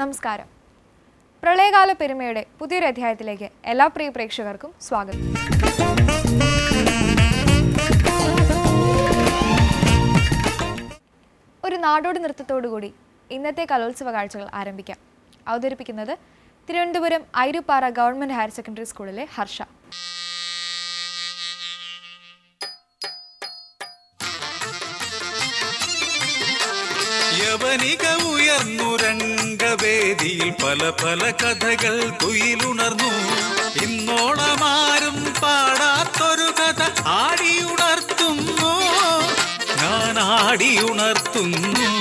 നമസ്കാരം പ്രളയകാല പെരുമയുടെ പുതിയൊരു അധ്യായത്തിലേക്ക് എല്ലാ പ്രിയ പ്രേക്ഷകർക്കും സ്വാഗതം ഒരു നാടോടി നൃത്തത്തോടുകൂടി ഇന്നത്തെ കലോത്സവ കാഴ്ചകൾ ആരംഭിക്കാം അവതരിപ്പിക്കുന്നത് Thiruvananthapuram Airuppara government higher secondary സ്കൂളിലെ ഹർഷ യവനിക ഉയർന്നു രംഗവേദിയിൽ പല പല കഥകൾ കുയിലുണർന്നു ഇന്നോളമാരും പാടാത്തൊരു കഥ ആടിയുണർത്തുന്നു ഞാൻ ആടിയുണർത്തുന്നു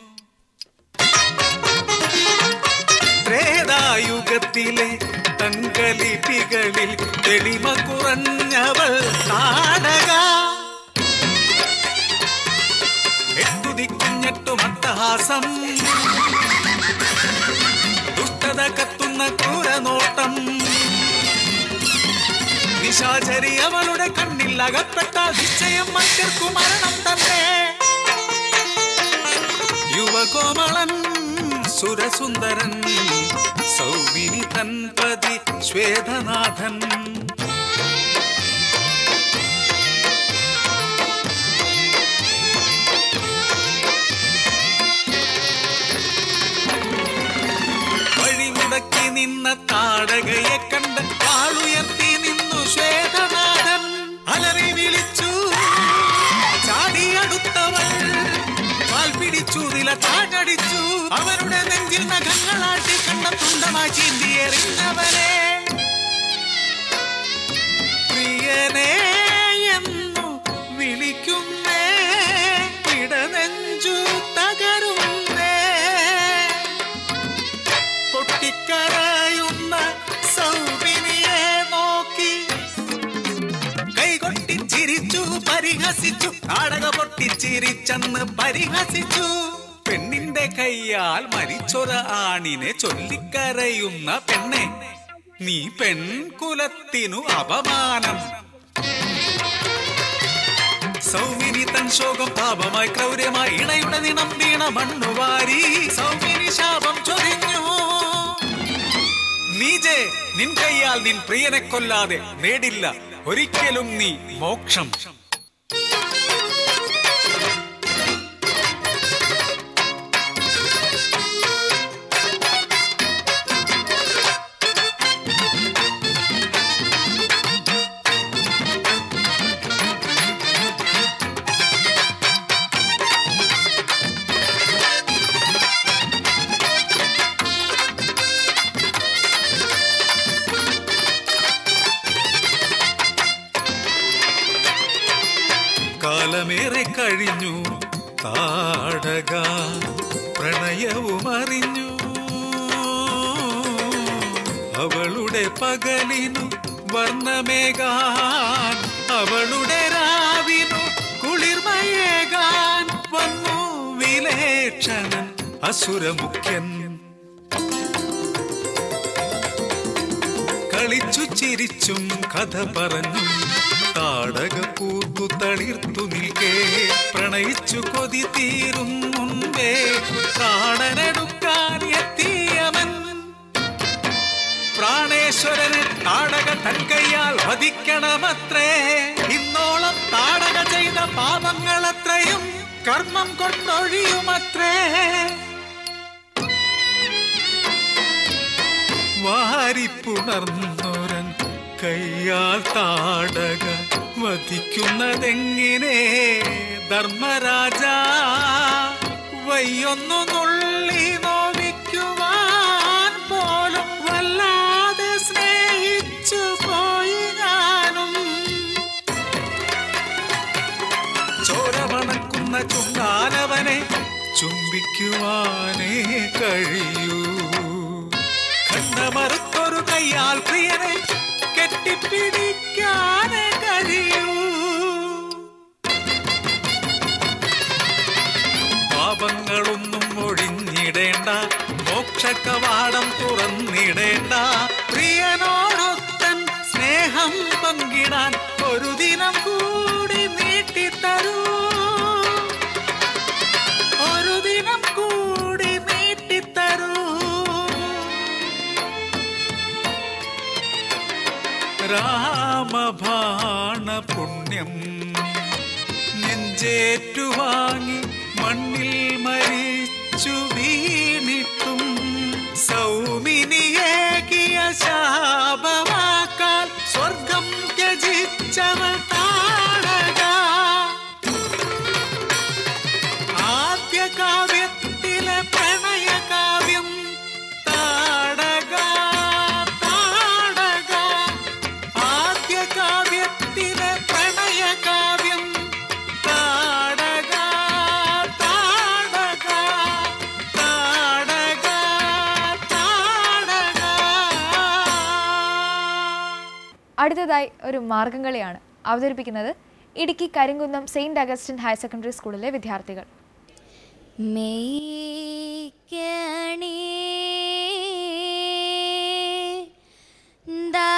ത്രേതായുഗത്തിലെ തങ്കലിപികളിൽ തെളിമ കുറഞ്ഞവൾ നാടക എട്ടുതിക്കുഞ്ഞെട്ടു മട്ടഹാസം ദുഷ്ടത കത്തുന്ന ക്രൂരനോട്ടം നിശാചരി അവളുടെ കണ്ണിൽ അകപ്പെട്ട നിശ്ചയം മറ്റർക്കു മരണം തന്നെ യുവകോമളൻ സുരസുന്ദരൻ സൗമിനി തൻപതി ശ്വേതനാഥൻ വഴിമുടക്കി നിന്ന താടകയെ കണ്ട് വാളുയർത്തി നിന്നു ശ്വേതനാഥൻ അലറി വിളിച്ചു ചാടിയടുത്തവൾ വാൽ പിടിച്ചു നില താഴടിച്ചു അവരുടെ നെഞ്ചിൽ നഖങ്ങളാട്ടി കണ്ട തുണ്ടമായി ചീന്തിയെറിഞ്ഞവനെ പ്രിയനേ എന്നു വിളിക്കുന്നേ ഇടനെഞ്ചു തകരുന്നേ പൊട്ടിക്കരയുന്ന സൗമിനിയെ നോക്കി കൈകൊട്ടി ചിരിച്ചു പരിഹസിച്ചു നാടക പൊട്ടിച്ചിരിച്ചെന്ന് പരിഹസിച്ചു പെണ്ണിന്റെ കൈയാൽ മരിച്ചൊര ആണിനെ ചൊല്ലിക്കരയുന്ന പെണ്ണെ നീ പെൺകുലത്തിനു അപമാനം സൗമിനി തൻ ശോകം പാപമായി ക്രൗര്യമായി ഇണയുടെ നിണം വീണ മണ്ണുവാരി സൗമിനി ശാപം ചൊരിഞ്ഞു നീജെ നിൻ കൈയാൽ നിൻ പ്രിയനെ കൊല്ലാതെ നേടില്ല ഒരിക്കലും നീ മോക്ഷം കാലമേറെ കഴിഞ്ഞു താടക പ്രണയവും അറിഞ്ഞു അവളുടെ പകലിനു വർണ്ണമേകാൻ അവളുടെ രാവിനു കുളിർമയേകാൻ വന്നു വിലേക്ഷണൻ അസുരമുഖ്യൻ കളിച്ചു ചിരിച്ചും കഥ പറഞ്ഞു താടക പൂത്തു തളിർത്തു നിൽക്കേ പ്രണയിച്ചു കൊതി തീരും മുൻപേ പ്രാണനെടുക്കാൻ എത്തിയവൻ പ്രാണേശ്വരനെ താടക തൻകൈയാൽ വധിക്കണമത്രേ ഇന്നോളം താടക ചെയ്ത പാപങ്ങളത്രയും കർമ്മം കൊണ്ടൊഴിയുമത്രേ വാരിപ്പുണർന്നൊരൻ കയ്യാൽ താടക വധിക്കുന്നതെങ്ങിനെ ധർമ്മരാജ വയ്യൊന്നു നുള്ളി നോവിക്കുവാൻ പോലും വല്ലാതെ സ്നേഹിച്ചു പോയി ഞാനും ചോരമണക്കുന്ന ചുണ്ടാനവനെ ചുംബിക്കുവാനേ കഴിയൂ കണ്ടമറുത്തൊരു കയ്യാൽ പ്രിയനെ കെട്ടിപ്പിടിക്കാനേ കഴിയൂ പാപങ്ങളൊന്നും ഒഴിഞ്ഞിടേണ്ട മോക്ഷക്കവാടം തുറന്നിടേണ്ട പ്രിയനോടൊത്തൻ സ്നേഹം പങ്കിടാൻ ഒരു ദിനം കൂടി നീട്ടിത്തരൂ ഒരു ദിനം കൂടി നീട്ടിത്തരൂ പരിചേറ്റുവാങ്ങി മണ്ണിൽ മരിച്ചു വീണിട്ടും സൗമിനിയേകിയ ശാപവാക്കാൽ സ്വർഗം ത്യജിച്ചവൾ താടക ആദ്യ കാവ്യത്തിലെ പ്രണയകാവ്യം താടക താടക ആദ്യ കാവ്യത്തിലെ പ്രണയകാവ്യം താടക താടക താടക താടക അടുത്തതായി ഒരു മാർഗംകളിയാണ് അവതരിപ്പിക്കുന്നത് Idukki Karimkunnam saint Augustine higher secondary സ്കൂളിലെ വിദ്യാർത്ഥികൾ മെയ്ക്കണേ ദാ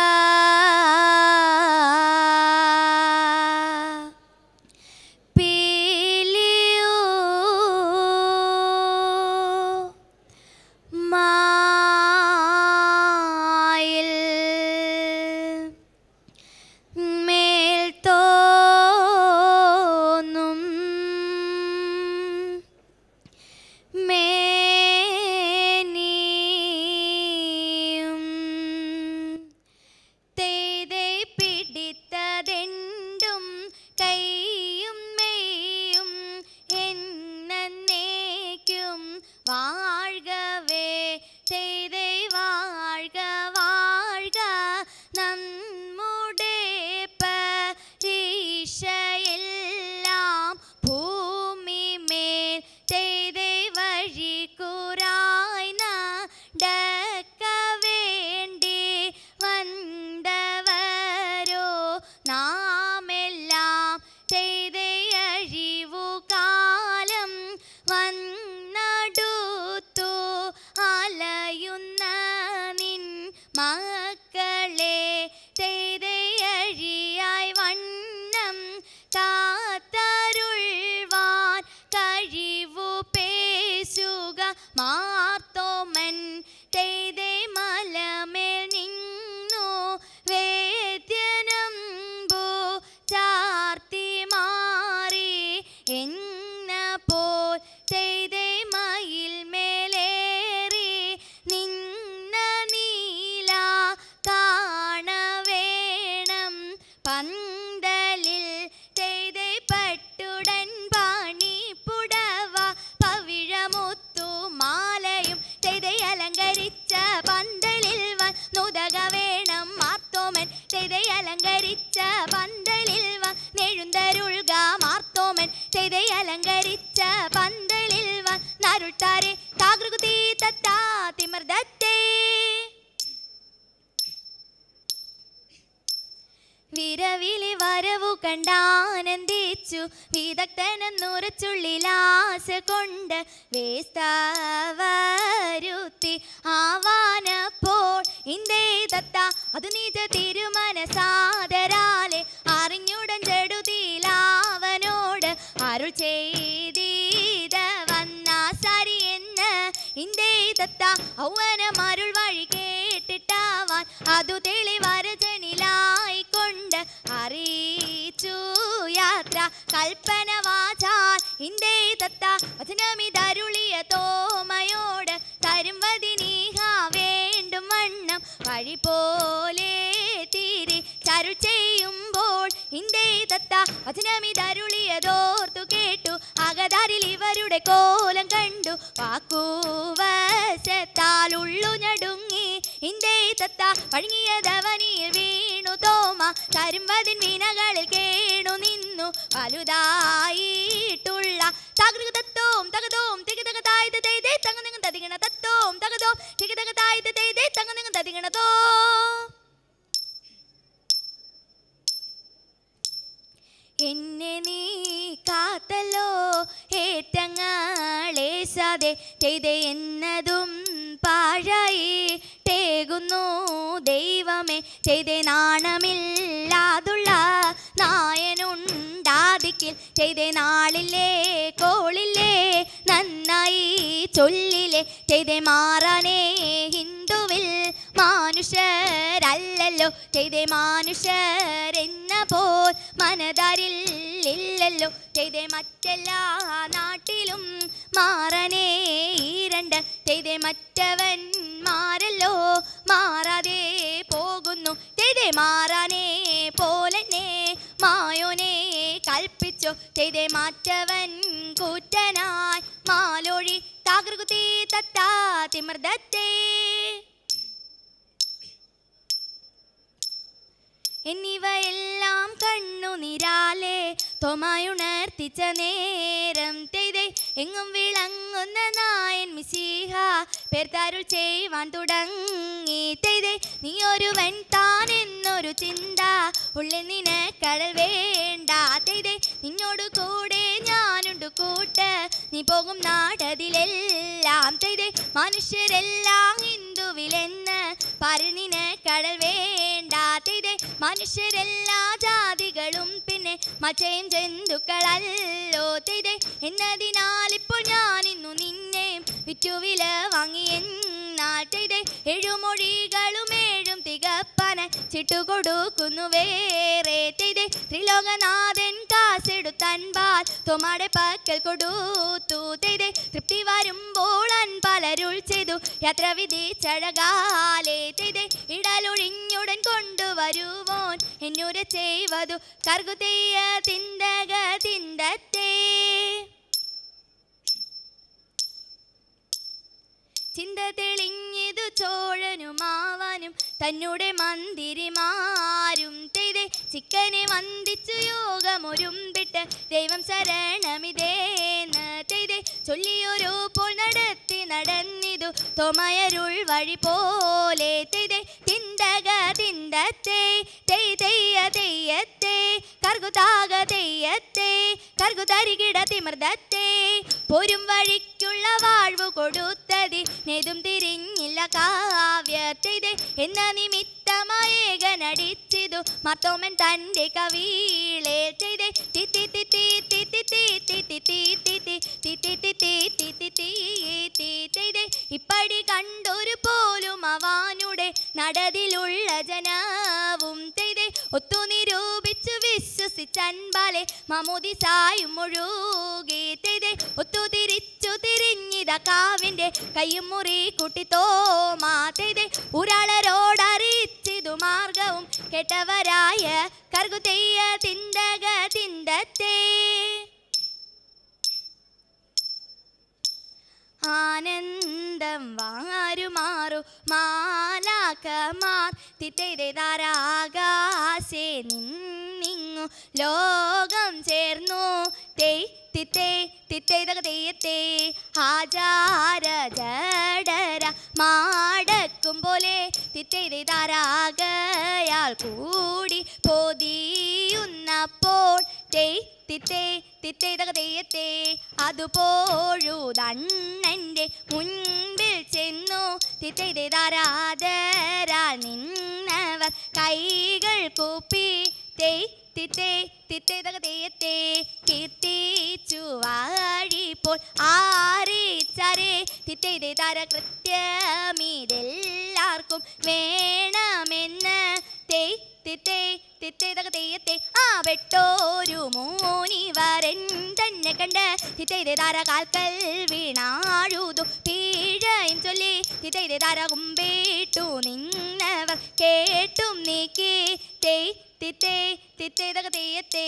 പീലിയൂ മായിൽ മേൽ തോന്നും മേനിയും തേതെ പിടിത്തതെണ്ടും കൈയും മെയ്യും എന്നേക്കും വാഴ്കവേ ചെയ്തേ വാഴ്ക വാഴ്ക നമ്മുടെ പരീക്ഷയെല്ലാം ഭൂമിമേൽ ചെയ്തേ വഴി കൂറായി നടക്ക വേണ്ടി വന്നവരോ നാമെല്ലാം ചെയ്തേ അഴിവു കാലം വന്നടുത്തു അലയുന്ന നിൻ മക്കളെ ചെയ്തേ അഴിയായി വണ്ണം കാത്തരുൾവാൻ കഴിവു പേശുക മാർത്തോമൻ ചെയ്തേ മലമേൽ നിന്നു വേദ്യനമ്പു ചാർത്തി മാറി എന്ന പോൽ ചെയ്തേ മയിൽ മേലേറി നിന്ന നീല കാണവേണം പന്തലിൽ ചെയ്തേ പട്ടുടൻ പാണി പുടവ പവിഴമുത്തു മാലയും ചെയ്തേ അലങ്കരിച്ച പന്തലിൽ വന്നുതക വേണം മാർത്തോമൻ ചെയ്തേ അലങ്കരിച്ച പന്തലിൽ വന്നെഴുന്തരുൾക മാർത്തോമൻ ചെയ്തേ അലങ്കരിച്ച പന്തലിൽ വന്നരുട്ടാരെ താകൃതി തത്താ തിമർദത്തേ വിരവിലെ വരവു കണ്ടാനന്ദിച്ചു വിദഗ്ധനെന്നുറച്ചുള്ളിലാശ കൊണ്ട് വേസ്തവരുത്തി ആവാനപ്പോൾ ഇന്ദേ തത്ത അത് നീച്ച തിരുമനസാദരാലെ അറിഞ്ഞുടൻ ചെടുതിലാവനോട് അരുൾ ചെയ്തീത വന്ന സരി എന്ന് ഇന്ദേ തത്ത ഔവനം അരുൾ വഴി കേട്ടിട്ടാവാൻ അതു തെളിവരജനിലായിക്കൊണ്ട് അറിയിച്ചു യാത്ര കൽപ്പന വാചാൽ ഇന്ദേ തത്ത വചനമിതരുളിയ തോമയോട് തരും വതിനീഹ വേണ്ടും വണ്ണം വഴി പോലെ തിരി ചരു ചെയ്യുമ്പോൾ ഇന്ദേ തത്ത വചനമിതരുളിയതോർത്തു കേട്ടു അകതാരിൽ ഇവരുടെ കോലം കണ്ടു വാക്കുവശത്താൽ ഉള്ളു ഞടുങ്ങി ഇന്ദേ തത്ത പഴുങ്ങിയതവനിയിൽ വീണു തോമ തരുമ്പതിൻ വീണകളിൽ കേണു നിന്നു വലുതായിട്ടുള്ള തകൃതത്തോം തകതോം തികതക തായത് തൈതേ തങ്ങ നിങ്ങൾ തതികണ തത്തോം തകതോം തികതക തായത് തൈതേ തങ്ങ നിങ്ങൾ തതികണതോ എന്നെ നീ കാത്തല്ലോ ഏറ്റങ്ങളേശാതെ ചെയ്തേ എന്നതും പാഴായി ടേകുന്നു ദൈവമേ ചെയ്തേ നാണമില്ലാതുള്ള നായനുണ്ടാതിക്കിൽ ചെയ്തേ നാളില്ലേ കോളില്ലേ നന്നായി ചൊല്ലില്ലേ ചെയ്തേ മാറാനേ ഹിന്ദുവിൽ മനുഷ്യരല്ലല്ലോ ഇല്ലല്ലോ ചെയ്തേ മനുഷ്യരെന്ന പോൽ മനതാരിൽ ഇല്ലല്ലോ ചെയ്തേ മറ്റെല്ലാ നാട്ടിലും മാറനേ ഈരണ്ട് ചെയ്തേ മറ്റവൻ മാറല്ലോ മാറാതെ പോകുന്നു ചെയ്തേ മാറാനേ പോലെന്നെ മായോനെ കൽപ്പിച്ചു ചെയ്തേ മാറ്റവൻ കൂറ്റനായി മാലോഴി താകൃകുത്തി തത്താ തിമർദത്തേ എന്നിവയെല്ലാം കണ്ണുനിരാലെ തൊമായുണർത്തിച്ച നേരം തെയ്തേ എങ്ങും വിളങ്ങുന്ന നായൻ മിശിഹ പേർത്താരുൾ ചെയ്യുവാൻ തുടങ്ങി തെയ്തേ നീ ഒരുവൻ താൻ എന്നൊരു ചിന്ത ഉള്ളിൽ നിന കടൽ വേണ്ട തെയ്തേ നിന്നോട് കൂടെ ഞാനുണ്ട് കൂട്ട് നീ പോകും നാടതിലെല്ലാം തെയ്തേ മനുഷ്യരെല്ലാം ഹിന്ദുവിലെന്ന് പറഞ്ഞിന കടൽ വേണ്ട തെയ്തേ മനുഷ്യരെല്ലാ ജാതികളും പിന്നെ മറ്റേയും ജന്തുക്കളല്ലോ തെയ്തേ എന്നതിനാൽ ഇപ്പോൾ ഞാൻ ഇന്നു നിന്നെ വിറ്റുവില വാങ്ങി എന്നാൽ തെയ്തേ എഴുമൊഴികളും ഏഴും തികപ്പന ചിട്ടുകൊടുക്കുന്നു വേറെ തെയ്തേ ത്രിലോകനാഥൻ കാസെടുത്തൻപാൽ തൊമാടെ പക്കൽ കൊടുത്തു തെയ്തേ തൃപ്തി വരുമ്പോൾ അൻപലരുൾ ചെയ്തു യാത്ര വിധിച്ചഴകാലേ തെയ്തേ ഇടലൊഴിഞ്ഞുടൻ കൊണ്ടുവരുവോൻ എന്നൂര ചെയ്വതു കർഗുതെയ്യ തിന്തക തിന്തത്തേ ചിന്ത തെളിഞ്ഞിതു ചോഴനുമാവാനും തന്നോടെ മന്ദിരിമാരും തെയ്തേ ചിക്കനെ വന്ദിച്ചു യോഗമൊരുമ്പിട്ട് ദൈവം ശരണമിതേന്ന് തെയ്തേ ചൊല്ലിയൊരു പോൽ നടത്തി നടന്നിതു തോമയരുൾ വഴി പോലെ തെയ്തേ തിന്തക തിന്തത്തേ തെയ് തെയ്യ തെയ്യത്തേ കർഗുതാക തെയ്യത്തേ കർഗുതരികിട തിമർദത്തേ പോരും വഴിക്കുള്ള വാഴ്വു കൊടുത്തതി നേതും തിരിഞ്ഞില്ല കാവ്യത്തിത് എന്ന നിമിത്തമായേകനടിച്ചിതു മത്തോമൻ തൻ്റെ കവിളേ ചെയ്ത് തിത്തി തിത്തി തിത്തി തിത്തി തിത്തി തിത്തി തിത്തി തിത്തി തിത്തി തിത്തി ചെയ്ത് ഇപ്പടി കണ്ടൊരു പോലും അവനുടെ നടതിലുള്ള ജനവും ചെയ്ത് ഒത്തു നിരൂപിച്ചു വിശ്വസിച്ചൻപാലെ മമുദിസായും മുഴുകി ചെയ്ത് ഒത്തു തിരിച്ചു തിരിഞ്ഞിത കാവിൻ്റെ കയ്യും മുറി കുട്ടി തോമാ ചെയ്ത് ഒരാളരോടറിയിച്ചിതു മാർഗവും കെട്ടവരായ കർഗുതെയ്യ തിന്തക തിന്തത്തേ ആനന്ദം വാരുമാറു മാലാക്കമാർ തിത്തേതാരാകാശേ നിന്നിങ്ങു ലോകം ചേർന്നു തേയ് തിത്തേ തിത്തേതക തെയ്യത്തേ ആചാര ജഡര മാടക്കും പോലെ തിത്തേതാരാകയാൽ കൂടി പൊതിയുന്നപ്പോൾ തേയ് തിത്തേ തിത്തേതക തെയ്യത്തേ അതുപോഴുതണ്ണൻ്റെ മുൻപിൽ ചെന്നു തിത്തേതാരാധരാ നിന്നവർ കൈകൾ കൂപ്പി തേയ് തിത്തേ തിത്തേതക തെയ്യത്തേ കീർത്തിച്ചു വാഴിപ്പോൾ ആറിച്ചരേ തിത്തേതാര കൃത്യമിതെല്ലാവർക്കും വേണമെന്ന് തേയ് തിത്തേ തിത്തേതക തെയ്യത്തെ ആ വെട്ടോരു മൂനിവരൻ തന്നെ കണ്ട് തിത്തേതാര കാൽക്കൽ വീണാഴുതു പീഴയും ചൊല്ലി തിത്തേതാര കുമ്പിട്ടു നിന്നവർ കേട്ടും നീക്കി തേയ് തിത്തേ തിത്തേതക തെയ്യത്തേ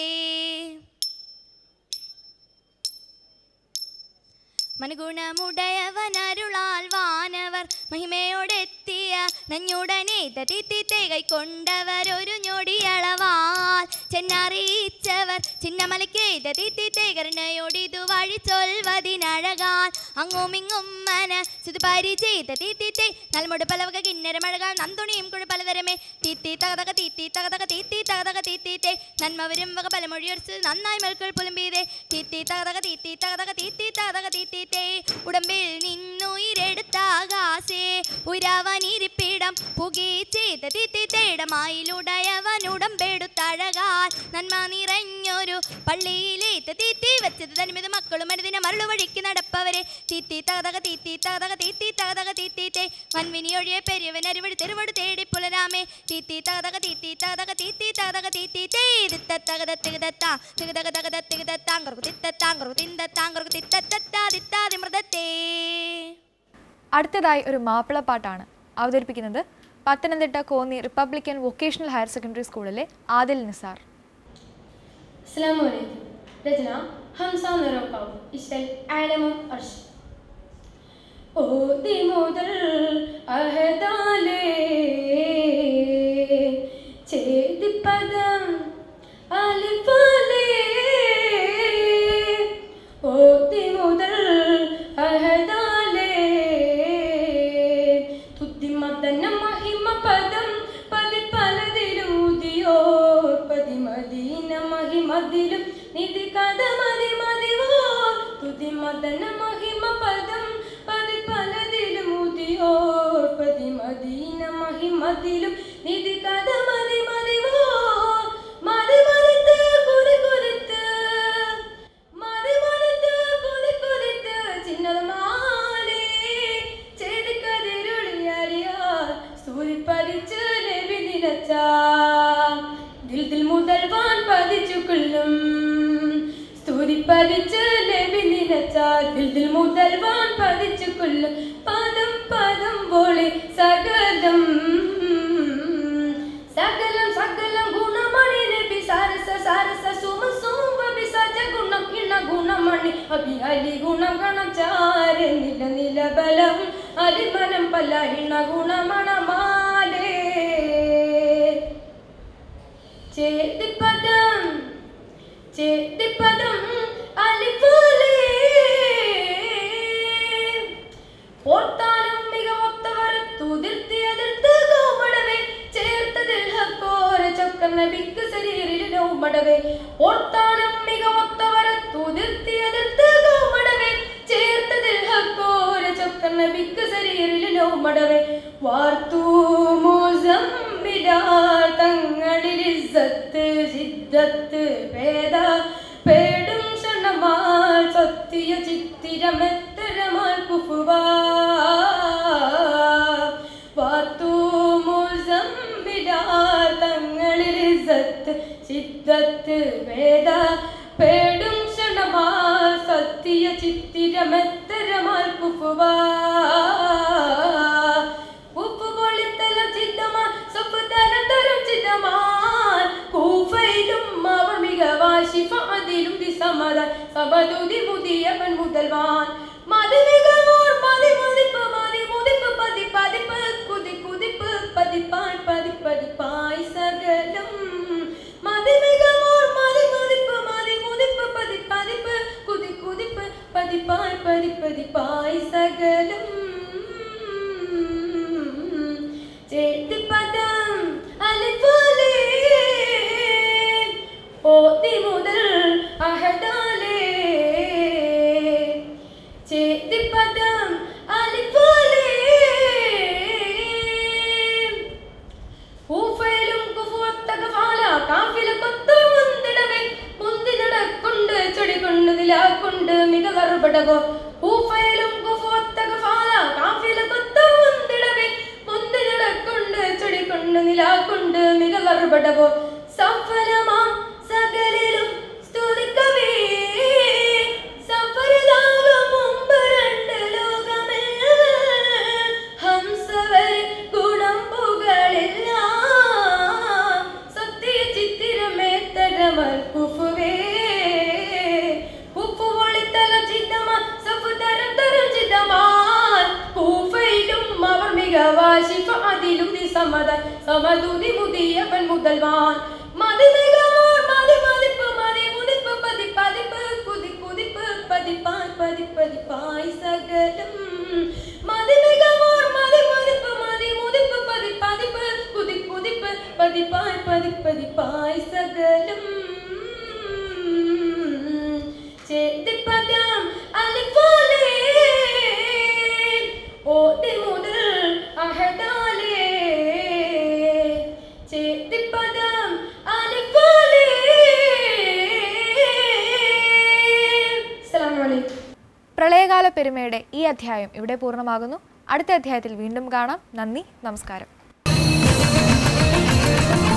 മനുഗുണമുടയവനരുളാൽ വാനവർ മഹിമയോടെത്തിയ നഞ്ഞുടനെ തീത്തെ കൈക്കൊണ്ടവർ ഒരു ഞൊടിയളവാൽ ചെന്നറിയിച്ചവർ ചിന്നമലയ്ക്ക് തീത്തെ കരുണയോടിതു വഴി ചൊൽവതിനഴകാൽ അങ്ങുമിങ്ങും മന സുത് പരിചയിത തീത്തെ നൽമുട് പലവക കിന്നര മഴകാൽ നന്തുണിയും കുഴ പലതരമേ തീത്തി തകതക തീത്തി തകതക തീത്തി തകതക തീത്തീത്തെ നന്മവരും വക പലമൊഴിയൊരിച്ച് നന്നായി മൽക്കൾ പുലമ്പീതെ തീത്തി തകതക തീത്തി തകതക തീത്തി തകതക തീത്തീത്തെ ഉടമ്പിൽ നിന്നുയിരെടുത്ത പുറത്താകാശേ ഉരാവനിരിപ്പിടം പുകീച്ചേത തിത്തിത്തേടമായിലുടയവനുടമ്പെടുത്തഴകാൽ നന്മ നിറഞ്ഞൊരു പള്ളിയിലേത്ത് തീത്തി വെച്ചത് തനിമിത് മക്കളും മരുതിനെ മരളു വഴിക്ക് നടപ്പവരെ തീത്തി തകതക തീത്തി തകതക തീത്തി തകതക തീത്തീത്തെ മൺവിനി ഒഴിയെ പെരിയവൻ അരിവഴി തെരുവട് തേടി പുലരാമേ തീത്തി തകതക തീത്തി തകതക തീത്തി തകതക തീത്തി തേതിത്തകത തികതത്താ തികതക തകത തികതത്താങ്കറു തിത്തത്താങ്കറു തിന്തത്താങ്കറു തിത്തത്താ തിത്താതി മൃതത്തേ അടുത്തതായി ഒരു മാപ്പിളപ്പാട്ടാണ് അവതരിപ്പിക്കുന്നത് Pathanamthitta Konni Republican vocational higher secondary സ്കൂളിലെ ആദിൽ നിസാർ السلام عليكم رجنا ഹംസ നിറക്കാവ് ഇശൽ ആലമും അർഷ് ഓതി മുതൽ അഹദാലേ ചേതിപ്പദം അലിഫാലേ ഓതി മുതൽ അഹദാലേ തുത്തിമതന മഹിമ പദം പതി പലതിലും ഉദിയോ പതി മദീന മഹിമതിലും നിധി കഥ മതി മതിവോ തുതി മദന മഹിമ പദം പതി പലതിലും ഉദിയോ പതി മദീന മഹിമതിലും നിധി കഥ മതി മതിവോ മതി മതിത്ത് കുറി കുറിത്ത് മതി മതിത്ത് കുറി കുറിത്ത് ചിന്നതമാലേ ചെടിക്കതിരുളിയറിയാ സൂര്യപ്പതിച്ച് ലഭി നിലച്ച ദിൽ ദിൽ മുതൽ വാൻ പതിച്ചു കൊള്ളും സ്തുതി പതിച്ച് ലഭി നിലച്ച ദിൽ ദിൽ മുതൽ വാൻ പതിച്ചു കൊള്ളും പദം പദം പോലെ സകലം സകലം സകലം ഗുണമണി നബി സാരസ സാരസ സുമ സുമ വിസജ ഗുണം ഇണ ഗുണമണി അഭി അലി ഗുണം ഗണം ചാര നില നില ബലം അരിമനം പല ഇണ ഗുണമണമാലേ ചേതിപ്പദം ചേതിപ്പദം അലിഫുലേ ഓർത്താലും മികവൊത്തവർ തുതിർത്തി അതിർത്ത് ഗോമടവേ ചേർത്തതിൽ ഹക്കോര ചൊക്കർ നബിക്ക് ശരീരിൽ നൗമടവേ ഓർത്താലും മികവൊത്തവർ തുതിർത്തി അതിർത്ത് ഗോമടവേ ചേർത്തതിൽ ഹക്കോര ചൊക്കർ നബിക്ക് ശരീരിൽ നൗമടവേ വാർത്തു മുസമ്മിലാർ തങ്ങളിൽ ഇസ്സത്ത് സിദ്ധത്ത് ഭേദ പേടും ക്ഷണമാൽ സത്യ ചിത്തിരമെത്തരമാൽ കുഫുവാ വാർത്തു മുസമ്മിലാർ തങ്ങളിൽ ഇസ്സത്ത് സിദ്ധത്ത് ഭേദ പേടും ക്ഷണമാൽ സത്യ ചിത്തിരമെത്തരമാൽ കുഫുവാ ഉപ്പ് പൊളിത്തലം ചിത്തമാൻ സൊപ്പ് തരം തരം ചിത്തമാൻ കൂഫയിലും അവർ മികവാശിഫ അതിലും ദിസമതാൻ സബദുതി മുതിയവൻ മുതൽവാൻ മതിമികമോർ മതി മുതിപ്പ് മതി മുതിപ്പ് പതി പതിപ്പ് കുതി കുതിപ്പ് പതിപ്പായ് പതി പതിപ്പായ് സകലം മതിമികമോർ മതി മുതിപ്പ് മതി മുതിപ്പ് പതി പതിപ്പ് കുതി കുതിപ്പ് പതിപ്പായ് പതി പതിപ്പായ് സകലം ചേത്തിപ്പദം അലിഫുലേ ഓതി മുതൽ അഹദാലേ ചേത്തിപ്പദം അലിഫുലേ ഊഫയിലും കുഫുവത്തകഫാല കാഫില കൊത്തു മുന്തിടവേ മുന്തി നടക്കൊണ്ട് ചെടി കൊണ്ട് നിലാക്കൊണ്ട് മിക കറുപടകോ ഊഫയിലും കുഫുവത്തകഫാല കാഫില കൊത്തു മുന്തിടവേ മുന്തി നടക്കൊണ്ട് ചെടി കൊണ്ട് നിലാക്കൊണ്ട് മിക കറുപടകോ സഫലമാം സകലിലും സ്തുതിക്കവേ സഫലതാകും മുമ്പ് രണ്ട് ലോകമിൽ ഹംസവരെ ഗുണം പുകളില്ല സത്യ ചിത്തിരമേത്തരമൽ കുഫുവേ ഉപ്പു പൊളിത്തല ചിത്തമാ സഫു തരം തരം ചിത്തമാൻ കൂഫയിലും അവർ മികവാശിഫ അതിലും ദിസമതൻ സമതുതി മുതിയവൻ മുതൽവാൻ മതി മികവോർ മതി മതിപ്പ് മതി മുതിപ്പ് പതി പതിപ്പ് കുതി കുതിപ്പ് പതിപ്പായ് പതി പതിപ്പായ് സകലം മതി മികവോർ മതി മതിപ്പ് മതി മുതിപ്പ് പതി പതിപ്പ് കുതി കുതിപ്പ് പതിപ്പായ് പതി പതിപ്പായ് സകലം ചേത്തിപ്പദം അലിഫുലേ ഓ പെരുമയുടെ ഈ അധ്യായം ഇവിടെ പൂർണ്ണമാകുന്നു അടുത്ത അധ്യായത്തിൽ വീണ്ടും കാണാം നന്ദി നമസ്കാരം